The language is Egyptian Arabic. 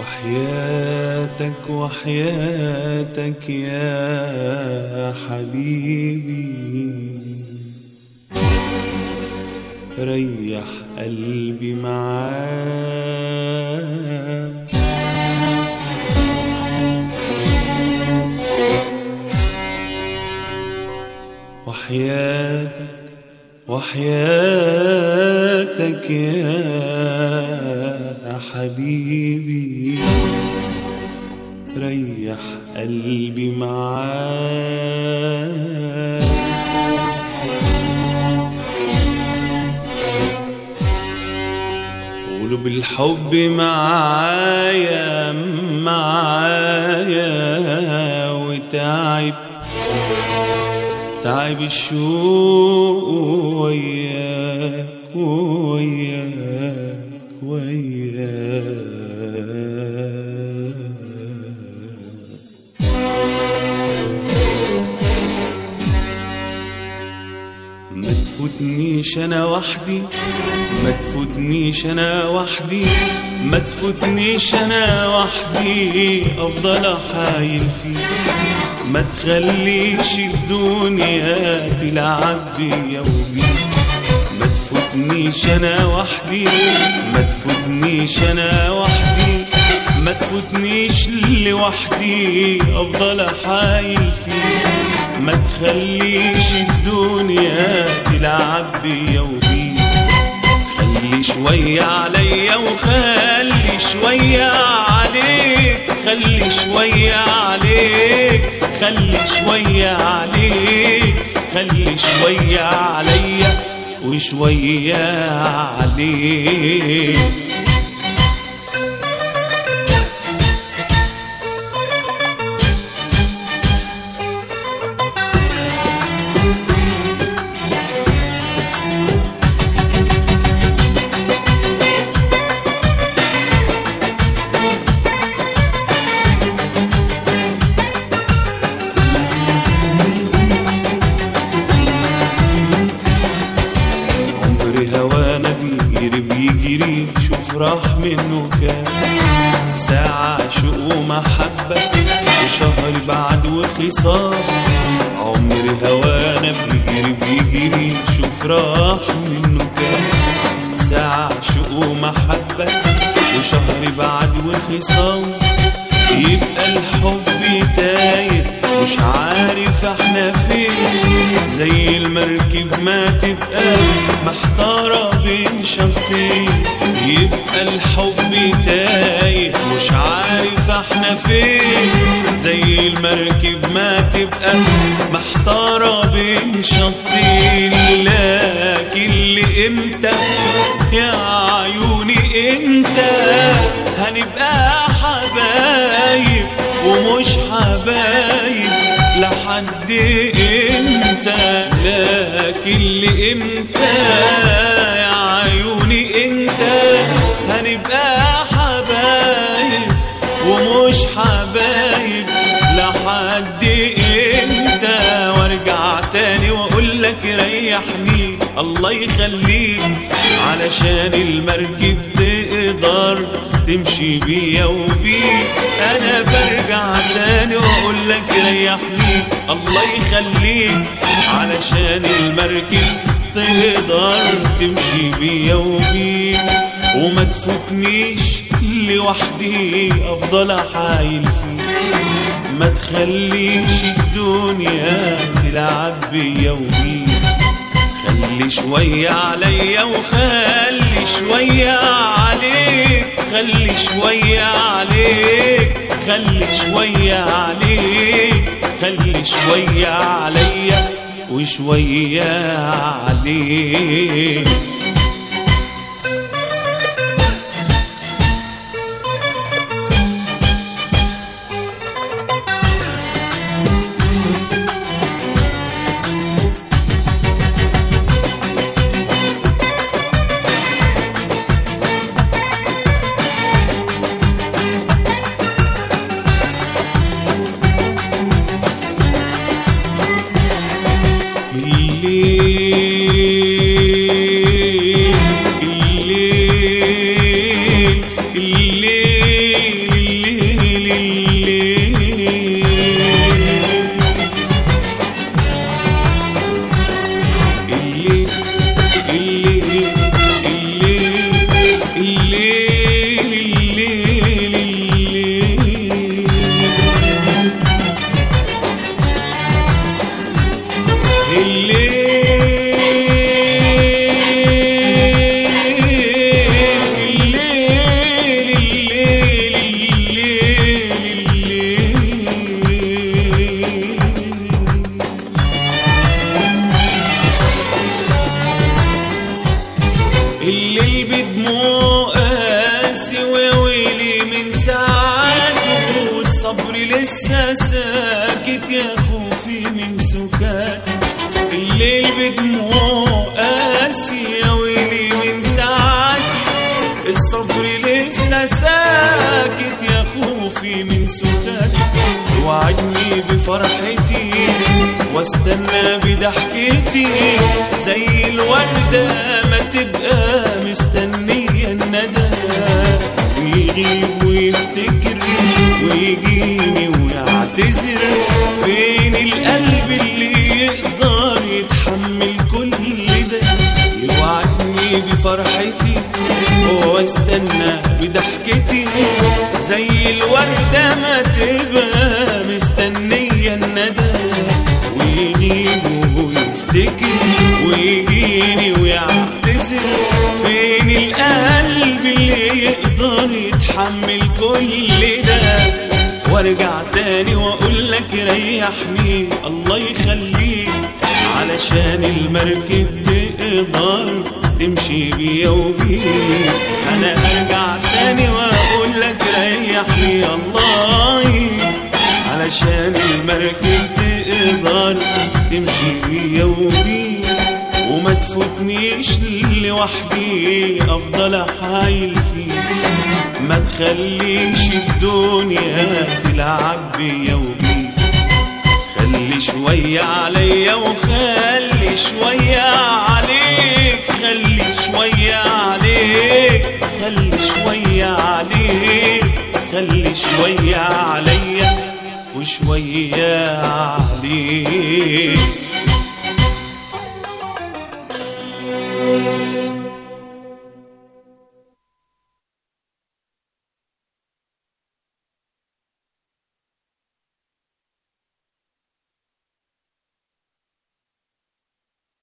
وحياتك وحياتك يا حبيبي ريح قلبي معاك وحياتك وحياتك يا حبيبي ريح قلبي معاك قولوا بالحب معايا معايا وتعب تعب الشوق وياك وياك وياك ما تفوتنيش انا وحدي ما تفوتنيش انا وحدي ما تفوتنيش انا وحدي افضل احايل فيك ما تخليش الدنيا تلعب بيا وبيك ما تفوتنيش انا وحدي ما تفوتنيش انا وحدي ما تفوتنيش لوحدي افضل احايل فيك ما تخليش الدنيا تلعب بيا وبيك خلي شوية عليا وخلي شوية عليك خلي شوية عليك خلي شوية عليك خلي شوية عليا وشوية عليك عمري هوانا بيجري بيجري شوف راح منه كام ساعة شوق ومحبة وشهر بعد وخصام عمري هوانا بيجري بيجري شوف راح منه كام ساعة شوق ومحبة وشهر بعد وخصام يبقى الحب تايه مش عارف احنا فين زي المركب ما تبقى محتارة بين شطين يبقى الحب تايه مش عارف احنا فين زي المركب ما تبقى محتارة بين شطين لكن لامتى يا عيوني امتى هنبقى حبايب ومش حبايب لحد امتى لكن لامتى يا عيوني امتى هنبقى حبايب ومش حبايب لحد امتى وارجع تاني واقول لك ريحني الله يخليك علشان المركب تقدر تمشي بيا وبيك انا برجع تاني واقول لك ريحني الله يخليك علشان المركب تقدر تمشي بيا وبيك وما تفوتنيش لوحدي افضل احايل فيك ما تخليش الدنيا تلعب بيا وبيك خلي شوية عليا وخلي شوية عليك خلي شوية عليك خلي شوية عليك خلي شوية عليا وشوية عليك الليل بدموع قاسي وويلي من ساعاته والصبر لسه ساكت يا خوفي من سكات الليل بدموع قاسي يا ويلي من ساعاته الصبر لسه ساكت يا خوفي من سكات وعدني بفرحتي واستنى بضحكتي زي الوردة ما تبقى مستنية الندى ويغيب ويفتكر ويجيني ويعتذر فين القلب اللي يقدر يتحمل كل ده يوعدني بفرحتي واستنى بضحكتي زي الوردة ما تبقى مستنية الندى ويغيب ويفتكر ويجيني ويعتذر فين القلب اللي يقدر يتحمل كل ده وارجع تاني واقول لك ريحني الله يخليك علشان المركب تقدر تمشي بيا وبيك انا ارجع تاني واقول لك ريحني الله علشان المركب تقدر تمشي بيا وبيك وما تفوتنيش لوحدي افضل احايل فيك ما تخليش الدنيا تلعب بيا وبيك خلي شوية عليا وخلي شوية عليك خلي شوية عليك خلي شوية عليك خلي شوية عليا وشوية عليك